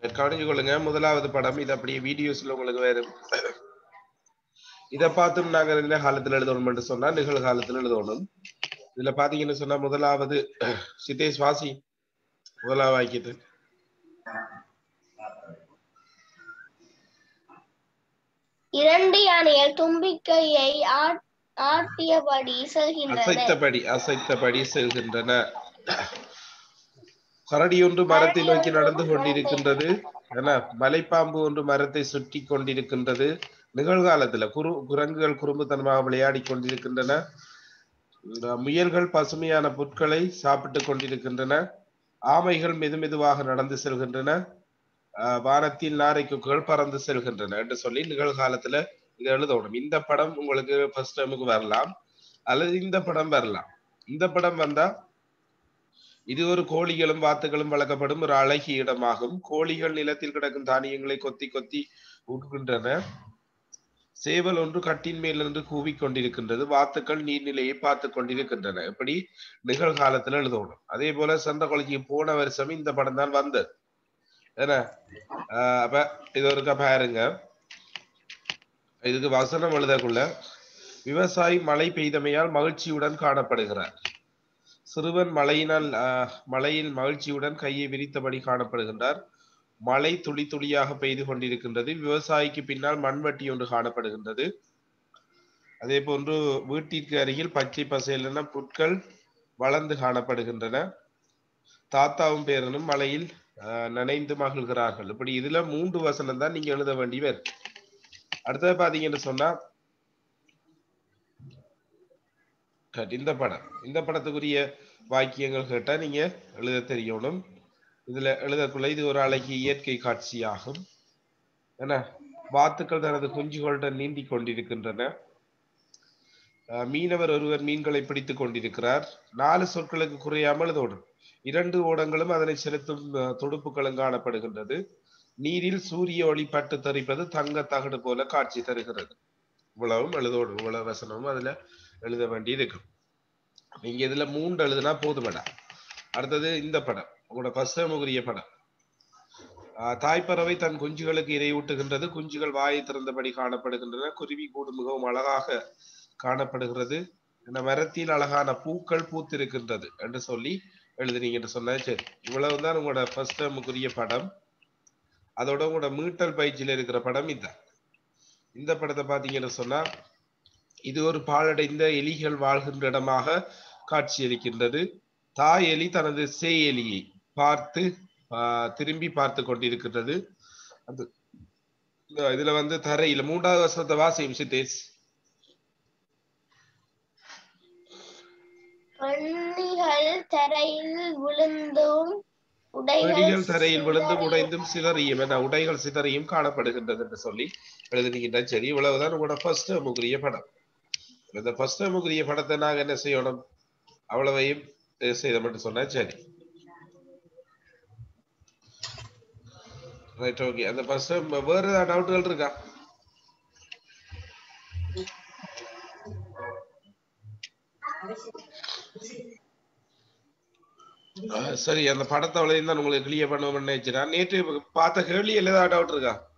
கவனிச்சு கொள்ளுங்க முதலாவது படம் இது அப்படியே வீடியோஸ்ல உங்களுக்கு வேறு இதை பார்த்தும் நாங்க என்ன காலத்துல எழுதணும் சொன்னா நிகழ்காலத்துல எழுதணும் இதுல பாத்தீங்கன்னு சொன்னா முதலாவது சிதேஷ் வாசி முதலாவது வாக்கியத்து இரண்டு யானைகள் தும்பிக்கையை ஆட்- ஆட்டியபடி செல்கின்றன அசைத்தபடி அசைத்தபடி செல்கின்றன கரடி ஒன்று மரத்தை நோக்கி நடந்து கொண்டிருக்கின்றது என்ன மலைப்பாம்பு ஒன்று மரத்தை சுற்றி கொண்டிருக்கின்றது நிகழ்காலத்துல குரு குரங்குகள் குறும்புத்தனமாக விளையாடி கொண்டிருக்கின்றன இந்த முயல்கள் பசுமையான புற்களை சாப்பிட்டுக் கொண்டிருக்கின்றன ஆமைகள் மெதுமெதுவாக நடந்து செல்கின்றன ஆஹ் வானத்தில் நாரை கொக்குகள் பறந்து செல்கின்றன என்று சொல்லி நிகழ்காலத்துல இதை எழுதணும் இந்த படம் உங்களுக்கு ஃபர்ஸ்ட் டைமுக்கு வரலாம் அல்லது இந்த படம் வரலாம் இந்த படம் வந்தா இது ஒரு கோழிகளும் வாத்துகளும் வளர்க்கப்படும் ஒரு அழகிய இடமாகும் கோழிகள் நிலத்தில் கிடக்கும் தானியங்களை கொத்தி கொத்தி உட்கின்றன சேவல் ஒன்று கட்டின் மேல் நின்று கூவிக் கொண்டிருக்கின்றது வாத்துக்கள் நீர்நிலையை பார்த்து கொண்டிருக்கின்றன இப்படி நிகழ்காலத்துல எழுதணும் அதே போல சந்த கொலைக்கு போன வருஷம் இந்த படம் தான் வந்தது என்ன ஆஹ் அப்ப இது ஒருக்கா பாருங்க இதுக்கு வசனம் எழுதக்குள்ள விவசாயி மழை பெய்தமையால் மகிழ்ச்சியுடன் காணப்படுகிறார் சிறுவன் மழையினால் ஆஹ், மழையில் மகிழ்ச்சியுடன் கையை விரித்தபடி காணப்படுகின்றார் மழை துளி துளியாக பெய்து கொண்டிருக்கின்றது விவசாயிக்கு பின்னால் மண்வெட்டி ஒன்று காணப்படுகின்றது அதே போன்று வீட்டிற்கு அருகில் பச்சை பசேலென புற்கள் வளர்ந்து காணப்படுகின்றன தாத்தாவும் பேரனும் மழையில் ஆஹ், நனைந்து மகிழ்கிறார்கள் இப்படி இதுல மூன்று வசனம் தான் நீங்க எழுத வேண்டியவர் அடுத்தது பாத்தீங்கன்னு சொன்னா கட் இந்த படம் இந்த படத்துக்குரிய வாக்கியங்கள் கேட்டா நீங்க எழுத தெரியணும் இதுல எழுதக்குள்ள இது ஒரு அழகிய இயற்கை காட்சியாகும் என்ன வாத்துக்கள் தனது குஞ்சுகளுடன் நீந்தி கொண்டிருக்கின்றன அஹ் மீனவர் ஒருவர் மீன்களை பிடித்துக் கொண்டிருக்கிறார் நாலு சொற்களுக்கு குறையாமல் எழுதோடும் இரண்டு ஓடங்களும் அதனை செலுத்தும் அஹ், துடுப்புகளும் காணப்படுகின்றது நீரில் சூரிய ஒளி பட்டு தெரிப்பது தங்க தகடு போல காட்சி தருகிறது இவ்வளவும் எழுதோடும் இவ்வளவு வசனமும் அதுல எழுத வேண்டியது இருக்கும் நீங்க இதுல மூன்று எழுதுனா போதுமடா அடுத்தது இந்த படம் உங்களோட பசுமுகுரிய படம் ஆஹ் தாய்ப்பறவை தன் குஞ்சுகளுக்கு இரையூட்டுகின்றது குஞ்சுகள் வாயை திறந்தபடி காணப்படுகின்றன குருவி கூடு மிகவும் அழகாக காணப்படுகிறது இந்த மரத்தில் அழகான பூக்கள் பூத்திருக்கின்றது என்று சொல்லி எழுதுனீங்க என்று சொன்னா சரி இவ்வளவுதான் உங்களோட ஃபர்ஸ்ட் டேர்முக்குரிய படம் அதோட உங்களோட மீட்டல் பயிற்சியில இருக்கிற படம் இதுதான் இந்த படத்தை பாத்தீங்கன்னு சொன்னா இது ஒரு பாழடைந்த எலிகள் வாழ்கின்ற இடமாக காட்சியளிக்கின்றது தாய் எலி தனது சேய் எலியை பார்த்து ஆஹ், திரும்பி பார்த்து கொண்டிருக்கின்றது அது இந்த இதுல வந்து தரையில மூன்றாவது வருஷத்தை வாசியும் சித்தேஷ் பன்னிகள் தரையில் விழுந்தும் வெடிகள் தரையில் விழுந்து சிதறி- உடைந்தும் சிதறியும் என உடைகள் சிதறியும் காணப்படுகின்றது என்று சொல்லி எழுதுனீங்கன்னா சரி இவ்வளவுதான் உங்களோட ஃபர்ஸ்ட் முகிரிய படம் இந்த ஃபர்ஸ்ட் முகிரிய படத்தை நாங்க என்ன செய்யணும் அவ்வளவையும் அஹ், செய்த மட்டும் சொன்னா சரி ரைட் ஓகே அந்த ஃபர்ஸ்ட் வேற ஏதாவது டவுட்டுகள் இருக்கா அஹ், சரி அந்த படத்தை அவ்வளவு தான் உங்களுக்கு கிளியர் பண்ணுவோம்னு நினைச்சேன் நேற்று பார்த்த கேள்வி ஏதாவது டவுட் இருக்கா